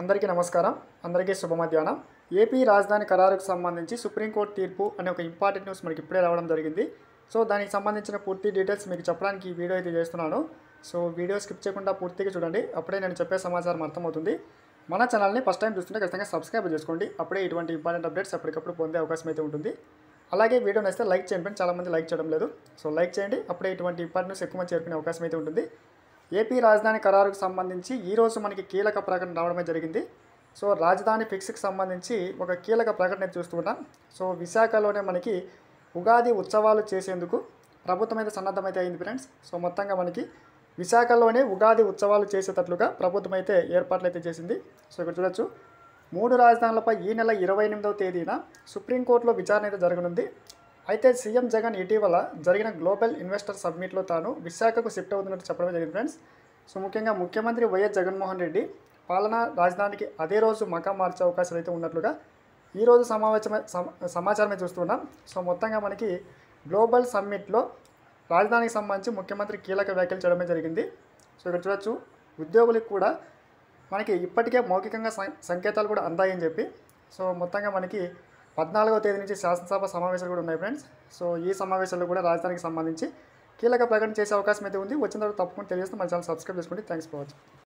అందరికీ నమస్కారం అందరికీ శుభ మధ్యాహ్నం ఏపీ రాజధాని ఖరారుకు సంబంధించి సుప్రీంకోర్టు తీర్పు అనే ఒక ఇంపార్టెంట్ న్యూస్ మనకి ఇప్పుడే రావడం జరిగింది సో దానికి సంబంధించిన పూర్తి డీటెయిల్స్ మీకు చెప్పడానికి ఈ వీడియో అయితే చేస్తున్నాను సో వీడియో స్కిప్ చేయకుండా పూర్తిగా చూడండి అప్పుడే నేను చెప్పే సమాచారం అర్థమవుతుంది మన ఛానల్ని ఫస్ట్ టైం చూస్తుంటే ఖచ్చితంగా సబ్స్క్రైబ్ చేసుకోండి అప్పుడే ఇటువంటి ఇంపార్టెంట్ అప్డేట్స్ ఎప్పటికప్పుడు పొందే అవకాశం అయితే ఉంటుంది అలాగే వీడియో నచ్చితే లైక్ చేయండి ఫ్రెండ్స్ చాలామంది లైక్ చేయడం లేదు సో లైక్ చేయండి అప్పుడే ఇటువంటి ఇంపార్టెంట్ న్యూస్ ఎక్కువ మంది చేరుకునే అవకాశం అయితే ఉంటుంది ఏపీ రాజధాని ఖరారుకు సంబంధించి ఈరోజు మనకి కీలక ప్రకటన రావడమే జరిగింది సో రాజధాని ఫిక్స్కి సంబంధించి ఒక కీలక ప్రకటన అయితే చూస్తున్నాం సో విశాఖలోనే మనకి ఉగాది ఉత్సవాలు చేసేందుకు ప్రభుత్వం అయితే సన్నద్ధమైతే అయింది ఫ్రెండ్స్ సో మొత్తంగా మనకి విశాఖలోనే ఉగాది ఉత్సవాలు చేసేటట్లుగా ప్రభుత్వం అయితే ఏర్పాట్లు అయితే చేసింది సో ఇక్కడ చూడొచ్చు మూడు రాజధానులపై ఈ నెల ఇరవై ఎనిమిదవ తేదీన సుప్రీంకోర్టులో విచారణ అయితే జరగనుంది అయితే సీఎం జగన్ ఇటీవల జరిగిన గ్లోబల్ ఇన్వెస్టర్ సబ్మిట్లో తాను విశాఖకు షిఫ్ట్ అవుతున్నట్టు చెప్పడమే జరిగింది ఫ్రెండ్స్ సో ముఖ్యంగా ముఖ్యమంత్రి వైఎస్ జగన్మోహన్ రెడ్డి పాలనా రాజధానికి అదే రోజు మకా మార్చే అవకాశాలు అయితే ఉన్నట్లుగా ఈ రోజు సమావేశమే సమ- సమాచారమే చూస్తున్నాం సో మొత్తంగా మనకి గ్లోబల్ సమ్మిట్లో రాజధానికి సంబంధించి ముఖ్యమంత్రి కీలక వ్యాఖ్యలు చేయడమే జరిగింది సో ఇక్కడ చూడొచ్చు ఉద్యోగులకు కూడా మనకి ఇప్పటికే మౌఖికంగా సం- సంకేతాలు కూడా అందాయని చెప్పి సో మొత్తంగా మనకి పద్నాలుగవ తేదీ నుంచి శాసనసభ సమావేశాలు కూడా ఉన్నాయి ఫ్రెండ్స్ సో ఈ సమావేశాల్లో కూడా రాజధానికి సంబంధించి కీలక ప్రకటన చేసే అవకాశం అయితే ఉంది వచ్చిన తర్వాత తప్పకుండా తెలియజేస్తే మన ఛానల్ సబ్స్క్రైబ్ చేసుకోండి థ్యాంక్స్ ఫర్ వాచింగ్